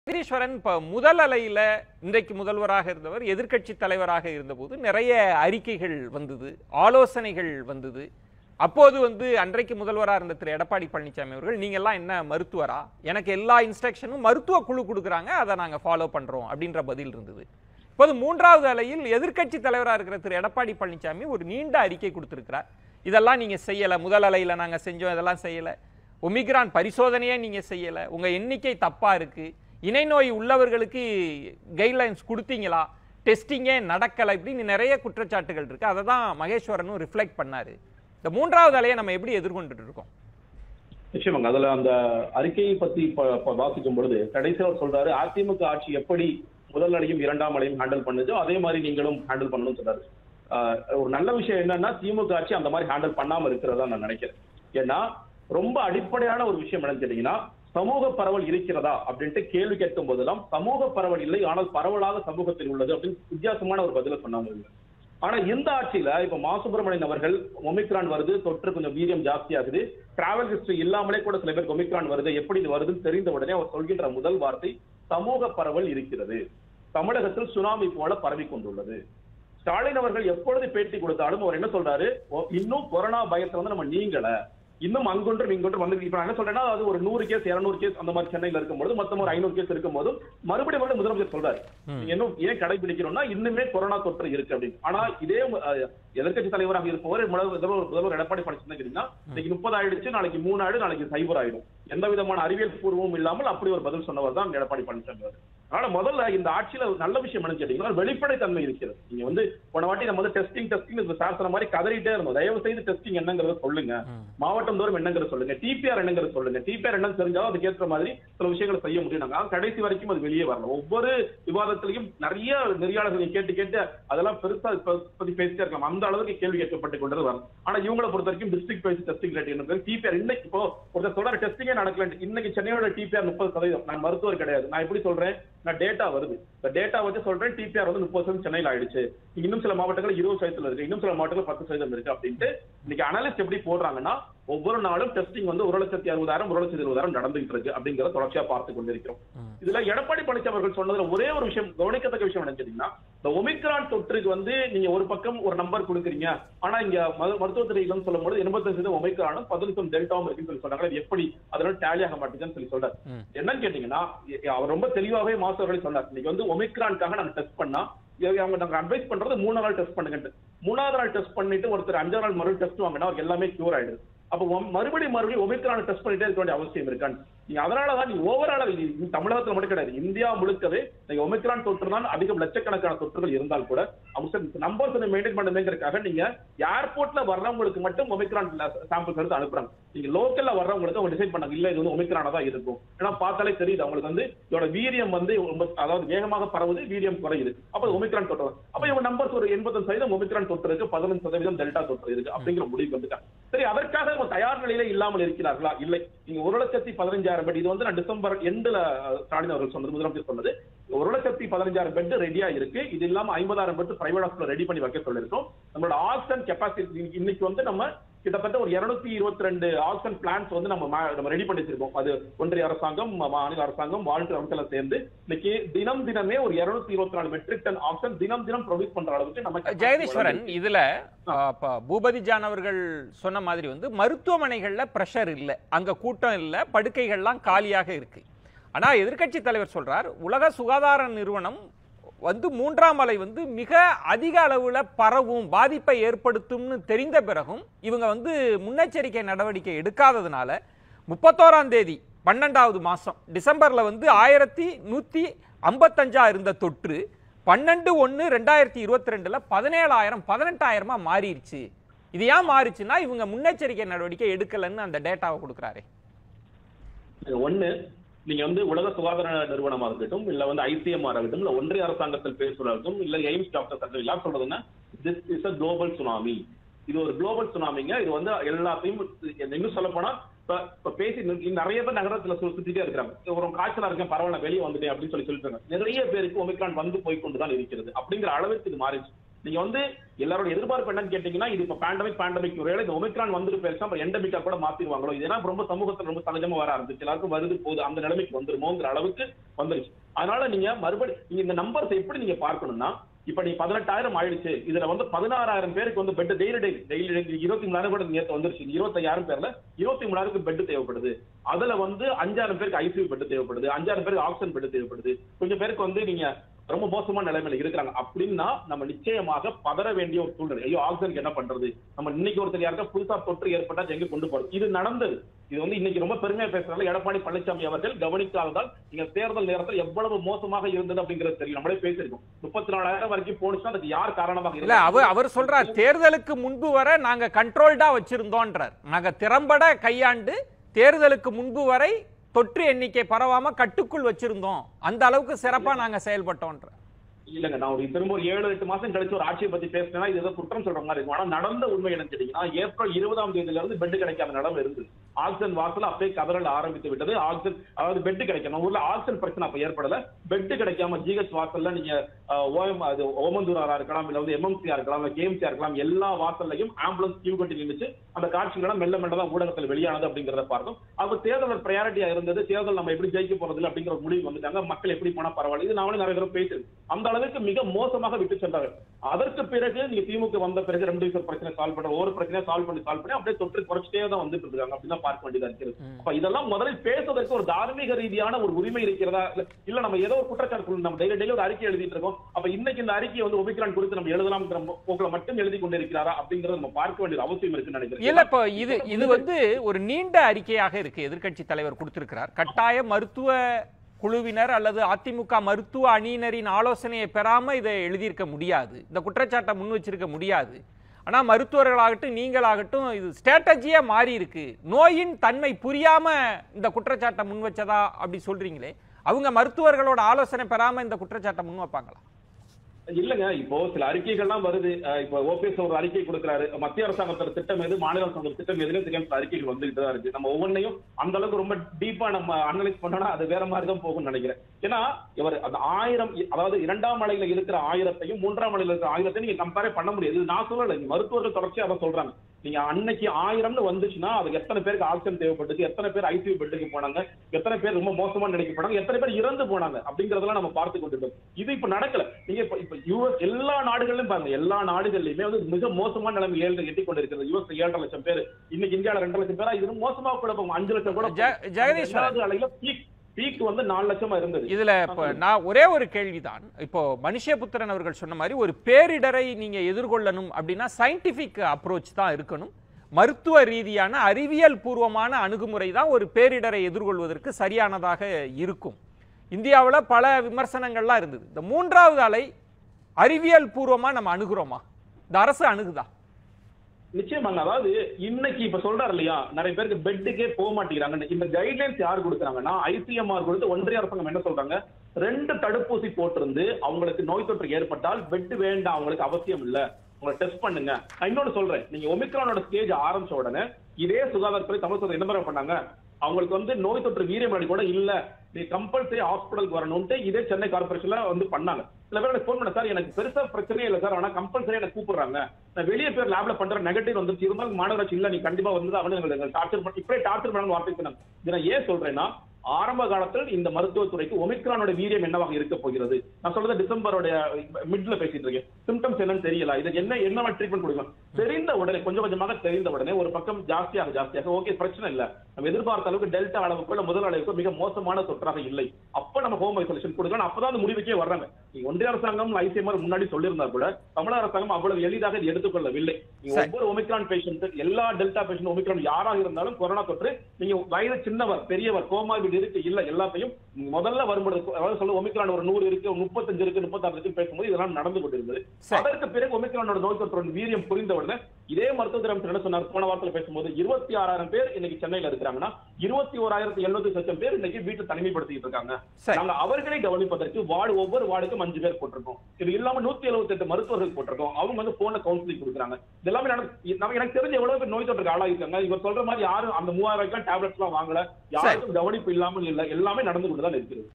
ஜெகதீஸ்வரன் இப்ப முதல் அலையில இன்றைக்கு முதல்வராக இருந்தவர் எதிர்க்கட்சி தலைவராக இருந்தபோது நிறைய அறிக்கைகள் வந்தது ஆலோசனைகள் வந்தது அப்போது வந்து அன்றைக்கு முதல்வராக இருந்த திரு எடப்பாடி பழனிசாமி அவர்கள் நீங்க எல்லாம் என்ன மருத்துவரா எனக்கு எல்லா இன்ஸ்ட்ரக்ஷனும் மருத்துவ குழு கொடுக்குறாங்க அதை நாங்க ஃபாலோ பண்றோம் அப்படின்ற பதில் இருந்தது இப்போது மூன்றாவது அலையில் எதிர்க்கட்சி தலைவராக இருக்கிற திரு எடப்பாடி பழனிசாமி ஒரு நீண்ட அறிக்கை கொடுத்திருக்கிறார் இதெல்லாம் நீங்க செய்யல முதல் அலையில நாங்க செஞ்சோம் இதெல்லாம் செய்யல ஒமிக்ரான் பரிசோதனையே நீங்க செய்யல உங்க எண்ணிக்கை தப்பா இருக்கு இணை நோய் உள்ளவர்களுக்கு கைட்லைன்ஸ் கொடுத்தீங்களா டெஸ்டிங்கே நடக்கல இப்படின்னு நிறைய குற்றச்சாட்டுகள் இருக்கு அதை தான் மகேஸ்வரனும் ரிஃப்ளெக்ட் பண்ணாரு இந்த மூன்றாவது அலையை நம்ம எப்படி எதிர்கொண்டுட்டு இருக்கோம் நிச்சயமாங்க அதுல அந்த அறிக்கையை பத்தி ப- ப- வாசிக்கும் பொழுது கடைசியில் அவர் சொல்றாரு அதிமுக ஆட்சி எப்படி முதல் அலையும் இரண்டாம் அலையும் ஹேண்டில் பண்ணுதோ அதே மாதிரி நீங்களும் ஹேண்டில் பண்ணணும்னு சொல்றாரு ஆஹ் ஒரு நல்ல விஷயம் என்னன்னா திமுக ஆட்சி அந்த மாதிரி ஹேண்டில் பண்ணாம இருக்கிறதா நான் நினைக்கிறேன் ஏன்னா ரொம்ப அடிப்படையான ஒரு விஷயம் என்னன்னு கேட்டீங்கன்னா சமூக பரவல் இருக்கிறதா அப்படின்ட்டு கேள்வி கேட்கும் போதெல்லாம் சமூக பரவல் இல்லை ஆனால் பரவலாக சமூகத்தில் உள்ளது அப்படின்னு வித்தியாசமான ஒரு பதில சொன்னாங்க ஆனா இந்த ஆட்சியில இப்ப மா சுப்பிரமணியன் அவர்கள் ஒமிக்ரான் வருது தொற்று கொஞ்சம் வீரியம் ஜாஸ்தியாகுது டிராவல் ஹிஸ்டரி இல்லாமலே கூட சில பேருக்கு ஒமிக்ரான் வருது எப்படி இது வருதுன்னு தெரிந்த உடனே அவர் சொல்கின்ற முதல் வார்த்தை சமூக பரவல் இருக்கிறது தமிழகத்தில் சுனாமி போல பரவி கொண்டுள்ளது ஸ்டாலின் அவர்கள் எப்பொழுது பேட்டி கொடுத்தாலும் அவர் என்ன சொல்றாரு "ஓ, இன்னும் கொரோனா பயத்துல வந்து நம்ம நீங்கள இன்னும் அங்கொன்றும் இங்கொன்றும் வந்து இப்ப நான் என்ன சொல்றேன்னா அது ஒரு நூறு கேஸ் இருநூறு கேஸ் அந்த மாதிரி சென்னையில இருக்கும்போது மொத்தம் ஒரு ஐநூறு கேஸ் இருக்கும்போதும் மறுபடியும் மறுபடியும் முதலமைச்சர் சொல்றாரு நீங்க இன்னும் ஏன் கடைபிடிக்கணும்னா இன்னுமே கொரோனா தொற்று இருக்கு அப்படின்னு ஆனா இதே அஹ், எதிர்க்கட்சி தலைவராக இருப்பவர் முதல்வர் முதல்வர் முதல்வர் எடப்பாடி பழனிசாமி கேட்டீங்கன்னா இன்னைக்கு முப்பது ஆயிடுச்சு நாளைக்கு மூணு ஆயிடும் நாளைக்கு சைபர் ஆயிடும் எந்த விதமான அறிவியல் பூர்வமும் இல்லாமல் அப்படி ஒரு பதில் சொன்னவர் தான் எடப்பாடி பழனிசாமி அவர்கள். அதனால முதல்ல இந்த ஆட்சியில ஒரு நல்ல விஷயம் என்னன்னு கேட்டீங்கன்னா வெளிப்படை தன்மை இருக்கிறது நீங்க வந்து போன வாட்டி நம்ம வந்து டெஸ்டிங் டெஸ்டிங் சார் சொன்ன மாதிரி கதறிட்டே இருந்தோம் தயவு செய்து டெஸ்டிங் என்னங்கிறத சொல்லுங்க மாவட்டம் தோறும் என்னங்கிறத சொல்லுங்க டிபிஆர் என்னங்கிறத சொல்லுங்க டிபிஆர் என்னன்னு தெரிஞ்சாலும் அதுக்கு ஏற்ற மாதிரி சில விஷயங்களை செய்ய முடியும் நாங்க ஆனா கடைசி வரைக்கும் அது வெளியே வரல ஒவ்வொரு விவாதத்திலையும் நிறைய நெறியாளர்கள் நீங்க கேட்டு கேட்டு அதெல்லாம் பெருசா இப்ப பத்தி பேசிட்டே இருக்கலாம் அந்த அளவுக்கு கேள்வி கேட்கப்பட்டு கொண்டது வரும் ஆனா இவங்களை பொறுத்த வரைக்கும் டிஸ்ட்ரிக்ட் வைஸ் டெஸ்டிங் ரேட் என்ன டிபிஆர் இன்னைக்கு இப்போ ஒருத்தர் சொல்ற டெஸ்டிங்கே நடக்கல இன்னைக்கு சென்னையோட டிபிஆர் முப்பது சதவீதம் நான் மருத்துவர் கிடையாது நான் எப்படி சொல்றேன் நான் டேட்டா வருது இந்த டேட்டா வச்சு சொல்றேன் டிபிஆர் வந்து முப்பது சதவீதம் சென்னையில் ஆயிடுச்சு இன்னும் சில மாவட்டங்கள் இருபது சதவீதத்துல இருக்கு இன்னும் சில மாவட்டங்கள் பத்து சதவீதம் இருக்கு அப்படின்ட்டு இன்னைக்கு அனலிஸ்ட் எப்படி போடுறாங்கன்னா ஒவ்வொரு நாளும் டெஸ்டிங் வந்து ஒரு லட்சத்தி அறுபதாயிரம் ஒரு லட்சத்தி இருபதாயிரம் நடந்துகிட்டு இருக்கு அப்படிங்கறத தொடர்ச்சியா பார்த்து கொண்டிருக்கிறோம் இதுல எடப்பாடி பழனிசாமி அவர்கள் சொன்னதுல ஒரே ஒரு விஷயம் கவனிக்கத்தக்க விஷயம் என்னன்னு கேட்டீங்கன்னா இந்த ஒமிக்ரான் தொற்றுக்கு வந்து நீங்க ஒரு பக்கம் ஒரு நம்பர் கொடுக்குறீங்க ஆனா இங்க மரு- மருத்துவத்துறை இல்லம் சொல்லும்போது எண்பத்தஞ்சு சதவீதம் ஒமிக்ரானும் பதினெட்டு டெல்டாவும் இருக்குன்னு சொல்லி சொல்றாங்க இது எப்படி அதனால டேலி ஆக மாட்டேங்குதுன்னு சொல்லி சொல்றாரு ம். என்னன்னு கேட்டீங்கன்னா எ- அவர் ரொம்ப தெளிவாகவே மாசு அவர்களே சொன்னார் இன்னைக்கு வந்து ஒமிக்ரானுக்காக நாங்க டெஸ்ட் பண்ணா இவங்க அவங்க நாங்க அட்வைஸ் பண்றது மூணு நாள் டெஸ்ட் பண்ணுங்கன்ட்டு மூணாவது நாள் டெஸ்ட் பண்ணிட்டு ஒருத்தர் அஞ்சாவது நாள் மறுபடியும் டெஸ்ட் வாங்கினா அவருக்கு எல்லாமே கியூர் ஆயிடுது அப்ப ஒம்- மறுபடியும் மறுபடியும் ஒமிக்ரான் டெஸ்ட் பண்ணிட்டே இருக்க வேண்டிய அவசியம் இருக்கான்னு நீங்க அதனாலதான் நீங்க ஓவரால் தமிழகத்துல மட்டும் கிடையாது இந்தியா முழுக்கவே நீங்க ஒமிக்ரான் தொற்று தான் அதிகம் லட்சக்கணக்கான தொற்றுகள் இருந்தால் கூட அவங்க நம்பர்ஸ் மெயின்டைன் பண்ணுங்கிறதுக்காக நீங்க ஏர்போர்ட்ல வர்றவங்களுக்கு மட்டும் ஒமிக்ரான் சாம்பிள்ஸ் எடுத்து அனுப்புறாங்க நீங்க லோக்கல்ல வர்றவங்களுக்கு அவங்க டிசைட் பண்ணாங்க இல்ல இது வந்து ஒமிக்ரானா தான் இருக்கும் ஏன்னா பார்த்தாலே தெரியுது அவங்களுக்கு வந்து இதோட வீரியம் வந்து ரொம்ப அதாவது வேகமாக பரவுது வீரியம் குறையுது அப்ப அது ஒமிக்ரான் தொற்று தான். அப்ப இவங்க நம்பர்ஸ் ஒரு எண்பத்தஞ்சு சதவீதம் ஒமிக்ரான் தொற்று இருக்கு பதினஞ்சு சதவீதம் டெல்டா தொற்று இருக்கு அப்படிங்கிற முடிவுக்கு வந்துட்டாங்க சரி அதற்காக அவங்க தயார் நிலையில இல்லாமல் இருக்கிறார்களா இல்லை நீங்க ஒரு லட்சத்தி பதினஞ்சாயிரம் பெட் இது வந்து நான் டிசம்பர் எண்டுல ஸ்டாலின் அவர்கள் சொன்னது முதலமைச்சர் சொன்னது ஒரு லட்சத்தி பதினஞ்சாயிரம் பெட் ரெடியா இருக்கு இது இல்லாம ஐம்பதாயிரம் பெட் பிரைவேட் ஹாஸ்பிட்டல் ரெடி பண்ணி வைக்க சொல்லியிருக்கோம் நம்மளோட ஆக்சிஜன் கெப்பாசிட்டி இன்னைக்கு வந்து நம்ம கிட்டத்தட்ட ஒரு இருநூத்தி இருபத்தி ரெண்டு ஆக்சிஜன் பிளான்ஸ் வந்து நம்ம மா- நம்ம ரெடி பண்ணி வச்சிருக்கோம் அது ஒன்றிய அரசாங்கம் மா- மாநில அரசாங்கம் வாலண்டியர் அமைச்சர் செய்து இன்னைக்கு தினம் தினமே ஒரு இருநூத்தி இருபத்தி நாலு மெட்ரிக் டன் ஆக்சிஜன் தினம் தினம் ப்ரொடியூஸ் பண்ற அளவுக்கு நம்ம capacity ஜெகதீஸ்வரன் வளர்ந்து இதுல ஆ, இப்ப பூபதி ஜான் அவர்கள் சொன்ன மாதிரி வந்து மருத்துவமனைகள்ல பிரஷர் இல்ல அங்க கூட்டம் இல்ல படுக்கைகள்லாம் காலியாக இருக்கு ஆனா எதிர்க்கட்சி தலைவர் சொல்றார் உலக சுகாதார நிறுவனம் வந்து மூன்றாம் அலை வந்து மிக அதிக அளவுல பரவும் பாதிப்பை ஏற்படுத்தும்னு தெரிந்த பிறகும் இவங்க வந்து முன்னெச்சரிக்கை நடவடிக்கை எடுக்காததுனால முப்பத்தோராம் தேதி பன்னெண்டாவது மாசம் டிசம்பர்ல வந்து ஆயிரத்தி நூத்தி ஐம்பத்தஞ்சா இருந்த தொற்று பன்னெண்டு ஒன்று ரெண்டாயிரத்தி இருபத்தி ரெண்டுல பதினேழாயிரம் பதினெட்டாயிரமா மாறிடுச்சு இது ஏன் மாறிச்சுன்னா இவங்க முன்னெச்சரிக்கை நடவடிக்கை எடுக்கலன்னு அந்த டேட்டாவை கொடுக்குறாரு ஒண்ணு நீங்க வந்து உலக சுகாதார நிறுவனமா இருக்கட்டும் இல்ல வந்து ஐசிஎம்ஆர் ஆகட்டும் இல்ல ஒன்றிய அரசாங்கத்தில் பேசுறதும் இல்ல எய்ம்ஸ் டாக்டர் சர்க்கிள் எல்லாம் சொல்றதுன்னா this is uh global tsunami இது ஒரு குளோபல் சுனாமிங்க இது வந்து எல்லாத்தையும் இன்னும் சொல்ல போனா இப்ப இப்ப பேசி நி- நிறைய பேர் நகரத்துல சு- சுத்திட்டே இருக்காங்க ஒரு காய்ச்சலா இருக்கேன் பரவாயில்ல வெளியே வந்துட்டேன் அப்படின்னு சொல்லி சொல்லிட்டு இருக்காங்க நிறைய பேருக்கு ஒமிக்ரான் வந்து போய் கொண்டுதான் இருக்கிறது அப்படிங்கிற அளவுக்கு இது மாறிச்சு நீங்க வந்து எல்லாரோட எதிர்பார்ப்பு என்னன்னு கேட்டீங்கன்னா இது இப்ப பேண்டமிக் பேண்டமிக் ஒருவேளை இந்த ஒமிக்ரான் வந்துட்டு பேசா அப்புறம் எண்டமிக்கா கூட மாத்திடுவாங்களோ இதெல்லாம் ரொம்ப சமூகத்துல ரொம்ப சகஜமா வர ஆரம்பிச்சு எல்லாருக்கும் வருது போகுது அந்த நிலைமைக்கு வந்துருமோங்கிற அளவுக்கு வந்துருச்சு அதனால நீங்க மறுபடி நீங்க இந்த நம்பர்ஸ் எப்படி நீங்க பார்க்கணும்னா இப்ப நீ பதினெட்டாயிரம் ஆயிடுச்சு இதுல வந்து பதினாறாயிரம் பேருக்கு வந்து பெட் டெய்லி டெய்லி டெய்லி இருபத்தி மூணாயிரம் கூட நேற்று வந்துருச்சு இருபத்தையாயிரம் பேர்ல இருபத்தி மூணாயிரத்துக்கு பெட் தேவைப்படுது அதுல வந்து அஞ்சாயிரம் பேருக்கு ஐசியூ பெட் தேவைப்படுது அஞ்சாயிரம் பேருக்கு ஆக்சிஜன் பெட் தேவைப்படுது கொஞ்சம் பேருக்கு வந்து நீங்க ரொம்ப மோசமான நிலைமையில இருக்கிறாங்க அப்படின்னா நம்ம நிச்சயமாக பதற வேண்டிய ஒரு சூழ்நிலை ஐயோ ஆக்சிஜனுக்கு என்ன பண்றது நம்ம இன்னைக்கு ஒருத்தர் யாருக்கா புதுசா தொற்று ஏற்பட்டா எங்க கொண்டு போறது இது நடந்தது இது வந்து இன்னைக்கு ரொம்ப பெருமையா பேசுறாங்க எடப்பாடி பழனிசாமி அவர்கள் கவனிக்காததால் நீங்க தேர்தல் நேரத்தில் எவ்வளவு மோசமாக இருந்தது அப்படிங்கிறது தெரியும் நம்மளே பேசியிருக்கோம் முப்பத்தி நாலாயிரம் வரைக்கும் போனுச்சுன்னா அதுக்கு யார் காரணமாக இல்ல இருந்தாங்க? அவர் அவர் சொல்றார் தேர்தலுக்கு முன்பு வரை நாங்க கண்ட்ரோல்டா வச்சிருந்தோன்றார் நாங்க திறம்பட கையாண்டு தேர்தலுக்கு முன்பு வரை தொற்று எண்ணிக்கை பரவாம கட்டுக்குள் வச்சிருந்தோம் அந்த அளவுக்கு சிறப்பா நாங்க செயல்பட்டோன்ற இல்லங்க நான் ஒரு திரும்ப ஒரு ஏழு எட்டு மாசம் கழிச்சு ஒரு ஆட்சியை பத்தி பேசினா இது ஏதோ குற்றம் சொல்ற மாதிரி இருக்கும் ஆனா நடந்த உண்மை என்னன்னு கேட்டீங்கன்னா ஏப்ரல் இருபதாம் தேதியில இருந்து பெட் கிடைக்காத நிலைமை இருந்தது ஆக்சிஜன் வாசல் அப்பயே கதறல் ஆரம்பித்து விட்டது ஆக்சிஜன் அதாவது பெட் கிடைக்கும் நம்ம ஊர்ல ஆக்சிஜன் பிரச்சனை அப்ப ஏற்படல பெட் கிடைக்காம ஜிஹெச் வாசல்ல நீங்க ஓஎம் அது ஓமந்தூரா இருக்கலாம் இல்ல வந்து எம்எம்சியா இருக்கலாம் இல்ல கேஎம்சியா இருக்கலாம் எல்லா வாசல்லையும் ஆம்புலன்ஸ் கியூ கட்டி நின்றுச்சு அந்த காட்சிகளை மெல்ல மெல்ல தான் ஊடகத்தில் வெளியானது அப்படிங்கறத பார்த்தோம் அப்ப தேர்தல் ப்ரையாரிட்டியா இருந்தது தேர்தல் நம்ம எப்படி ஜெயிக்க போறது அப்படிங்கிற ஒரு முடிவு வந்துட்டாங்க மக்கள் எப்படி போனா பரவாயில்ல இது நாமளே நிறைய தடவை பேசிருக்கோம் அந்த அளவுக்கு மிக மோசமாக விட்டு சென்றார்கள் அதற்கு பிறகு நீங்க திமுக வந்த பிறகு ரெண்டு பிரச்சனை சால்வ் பண்ண ஒரு பிரச்சனையை சால்வ் பண்ணி சால்வ் பண்ணி அப்படியே தொற்று குறைச்சிட்டே தான் வந்துட்டு இருக்காங்க அப்படின்னு தான் பார்க்க வேண்டியதா இருக்கிறது அப்ப இதெல்லாம் முதலில் பேசுவதற்கு ஒரு தார்மீக ரீதியான ஒரு உரிமை இருக்கிறதா இல்ல- இல்ல நம்ம ஏதோ ஒரு குற்றச்சாட்டு சொல்லணும். நம்ம டெய்லி டெய்லி ஒரு அறிக்கை எழுதிட்டு இருக்கோம் அப்ப இன்னைக்கு இந்த அறிக்கையை வந்து ஒபிக்ரான் குறித்து நம்ம எழுதலாம் போக்குல மட்டும் எழுதி கொண்டிருக்கிறாரா அப்படிங்கறத நம்ம பார்க்க வேண்டிய அவசியம் இருக்குன்னு நினைக்கிறேன் இல்ல இப்போ இது இது வந்து ஒரு நீண்ட அறிக்கையாக இருக்கு எதிர்க்கட்சி தலைவர் கொடுத்திருக்கிறார் கட்டாய மருத்துவ குழுவினர் அல்லது அதிமுக மருத்துவ அணியினரின் ஆலோசனையை பெறாம இதை எழுதியிருக்க முடியாது இந்த குற்றச்சாட்டை முன் வச்சிருக்க முடியாது ஆனா மருத்துவர்களாகட்டும் நீங்களாகட்டும் இது ஸ்ட்ராட்டஜியா மாறி இருக்கு நோயின் தன்மை புரியாம இந்த குற்றச்சாட்டை முன் வச்சதா அப்படி சொல்றீங்களே அவங்க மருத்துவர்களோட ஆலோசனை பெறாம இந்த குற்றச்சாட்டை முன் வைப்பாங்களா இல்லங்க இப்போ சில அறிக்கைகள்லாம் வருது அஹ் இப்போ ஓபிஎஸ் ஒரு அறிக்கை கொடுக்கிறாரு மத்திய அரசாங்கத்தோட திட்டம் எது மாநில அரசாங்கத்தோட திட்டம் எதுன்னு தெரியாம சில அறிக்கைகள் வந்துகிட்டு தான் இருக்கு நம்ம ஒவ்வொன்றையும் அந்த அளவுக்கு ரொம்ப டீப்பா நம்ம அனலைஸ் பண்ணோம்னா அது வேற மாதிரி தான் போகும்னு நினைக்கிறேன் ஏன்னா இவர் அந்த ஆயிரம் அதாவது இரண்டாம் மலையில இருக்கிற ஆயிரத்தையும் மூன்றாம் மலையில இருக்கிற ஆயிரத்தையும் நீங்க கம்பேர் பண்ண முடியாது இது நான் சொல்லல இங்க மருத்துவர்கள் தொடர்ச்சியா அதை சொல்றாங்க நீங்க அன்னைக்கு ஆயிரம்னு வந்துச்சுன்னா அதுக்கு எத்தனை பேருக்கு ஆக்சிஜன் தேவைப்பட்டுச்சு எத்தனை பேர் ஐசியூ பெட்டுக்கு போனாங்க எத்தனை பேர் ரொம்ப மோசமா நினைக்க போனாங்க எத்தனை பேர் இறந்து போனாங்க அப்படிங்கறதெல்லாம் நம்ம பார்த்து கொண்டிருக்கோம் இது இப்ப நடக்கல நீங்க இப்ப இப்ப யூஎஸ் எல்லா நாடுகளிலும் பாருங்க எல்லா நாடுகள்லயுமே வந்து மிக மோசமான நிலைமை ஏழு எட்டி கொண்டிருக்கிறது யூஎஸ் ஏழரை லட்சம் பேர் இன்னைக்கு இந்தியாவில ரெண்டு லட்சம் பேரா இது மோசமா கூட போகும் அஞ்சு லட்சம் கூட ஜெ- ஜெகதீஸ்வரன். ரெண்டாவது அலையில பீக் பீக் வந்து நாலு லட்சமா இருந்தது இதுல இப்ப நான் ஒரே ஒரு கேள்விதான் இப்போ மனுஷபுத்திரன் அவர்கள் சொன்ன மாதிரி ஒரு பேரிடரை நீங்க எதிர்கொள்ளணும் அப்படின்னா சயின்டிபிக் அப்ரோச் தான் இருக்கணும் மருத்துவ ரீதியான அறிவியல் பூர்வமான அணுகுமுறை தான் ஒரு பேரிடரை எதிர்கொள்வதற்கு சரியானதாக இருக்கும் இந்தியாவுல பல விமர்சனங்கள்லாம் இருந்தது இந்த மூன்றாவது அலை அறிவியல் பூர்வமா நம்ம அணுகுறோமா இந்த அரசு அணுகுதா நிச்சயமாங்க அதாவது இன்னைக்கு இப்ப சொல்றாரு இல்லையா நிறைய பேருக்கு பெட்டுக்கே போக மாட்டேங்கிறாங்க இந்த கைட்லைன்ஸ் யார் கொடுக்குறாங்கன்னா ஐசிஎம்ஆர் கொடுத்து ஒன்றிய அரசாங்கம் என்ன சொல்றாங்க ரெண்டு தடுப்பூசி போட்டிருந்து அவங்களுக்கு நோய் தொற்று ஏற்பட்டால் பெட் வேண்டாம் அவங்களுக்கு அவசியம் இல்ல உங்களை டெஸ்ட் பண்ணுங்க நான் இன்னொன்னு சொல்றேன் நீங்க ஒமிக்ரானோட ஸ்டேஜ் ஆரம்பிச்ச உடனே இதே சுகாதாரத்துறை தமிழகத்தில் என்ன மாதிரி பண்ணாங்க அவங்களுக்கு வந்து நோய் தொற்று வீரியமடி கூட இல்ல நீ கம்பல்சரி ஹாஸ்பிட்டலுக்கு வரணும்ட்டு இதே சென்னை கார்பரேஷன்ல வந்து பண்ணாங்க சில பேர் எனக்கு ஃபோன் பண்ண சார் எனக்கு பெருசா பிரச்சனையே இல்லை சார் ஆனா கம்பல்சரி எனக்கு கூப்பிடுறாங்க நான் வெளியே பேர் லேப்ல பண்ற நெகட்டிவ் வந்துச்சு இருந்தாலும் மாநகராட்சி இல்ல நீ கண்டிப்பா வந்து அவனு டார்ச்சர் பண்ணி இப்படியே டார்ச்சர் பண்ண வார்த்தை சொன்னாங்க இதை நான் ஏன் சொல்றேன்னா ஆரம்ப காலத்தில் இந்த மருத்துவத்துறைக்கு ஒமிக்ரானோட வீரியம் என்னவாக இருக்க போகிறது நான் சொல்றது டிசம்பரோட மிட்ல பேசிட்டு இருக்கேன் சிம்டம்ஸ் என்னன்னு தெரியல இதுக்கு என்ன என்ன ட்ரீட்மெண்ட் கொடுக்கலாம் தெரிந்த உடனே கொஞ்சம் கொஞ்சமாக தெரிந்த உடனே ஒரு பக்கம் ஜாஸ்தியாக ஜாஸ்தியாக ஓகே பிரச்சனை இல்ல நம்ம எதிர்பார்த்த அளவுக்கு டெல்டா அளவுக்கு இல்ல முதல் அளவுக்கு மிக மோசமான தொற்றாக இல்லை அப்ப நம்ம ஹோம் ஐசோலேஷன் கொடுக்கலாம் அப்பதான் அந்த முடிவுக்கே வர்றாங்க நீங்க ஒன்றிய அரசாங்கம் ஐசிஎம்ஆர் முன்னாடி சொல்லியிருந்தா கூட தமிழக அரசாங்கம் அவ்வளவு எளிதாக இதை எடுத்துக்கொள்ளவில்லை நீங்க சரி. ஒவ்வொரு ஒமிக்ரான் பேஷண்ட் எல்லா டெல்டா பேஷண்ட் ஒமிக்ரான் யாராக இருந்தாலும் கொரோனா தொற்று நீங்க வயது சின்னவர் பெரியவர் கோமார்பிட் இருக்கு இல்ல எல்லாத்தையும் முதல்ல வரும்பொழுது அதாவது சொல்ல ஒமிக்ரான் ஒரு நூறு இருக்கு ஒரு முப்பத்தஞ்சு இருக்கு முப்பத்தாறு இருக்கு பேசும்போது இதெல்லாம் நடந்து கொண்டிருந்தது சரி. அதற்கு பிறகு ஒமிக்ரானோட நோய் தொற்று வீரியம் புரிந்த உடனே இதே மருத்துவ அமைச்சர் என்ன சொன்னார் போன வாரத்தில் பேசும்போது இருபத்தி ஆறாயிரம் பேர் இன்னைக்கு சென்னையில இருக்கிறாங்கன்னா இருபத்தி ஓராயிரத்தி எழுநூத்தி லட்சம் பேர் இன்னைக்கு வீட்டை தனிமைப்படுத்திட்டு இருக்காங்க சரி. நாங்க அவர்களை கவனிப்பதற்கு வார்டு ஒவ்வொரு வார்டுக்கும் அஞ்சு பேர் போட்டிருக்கோம் இது இல்லாம நூத்தி எழுபத்தி எட்டு மருத்துவர்கள் போட்டிருக்கோம் அவங்க வந்து போன கவுன்சிலிங் கொடுக்குறாங்க இது எல்லாமே நடந்து- நம்ம எனக்கு தெரிஞ்ச எவ்வளவு பேர் நோய் தொற்றுக்கு ஆளாயிருக்காங்க இவர் சொல்ற மாதிரி யாரும் அந்த மூவாயிரம் ரூபாய்க்கு டேப்லெட்ஸ் எல்லாம் வாங்கல யாருக்கும் கவனிப்பு இல்லாமல் இல்ல எல்லாமே நடந்து கொண்டுதான் இருக்கிறது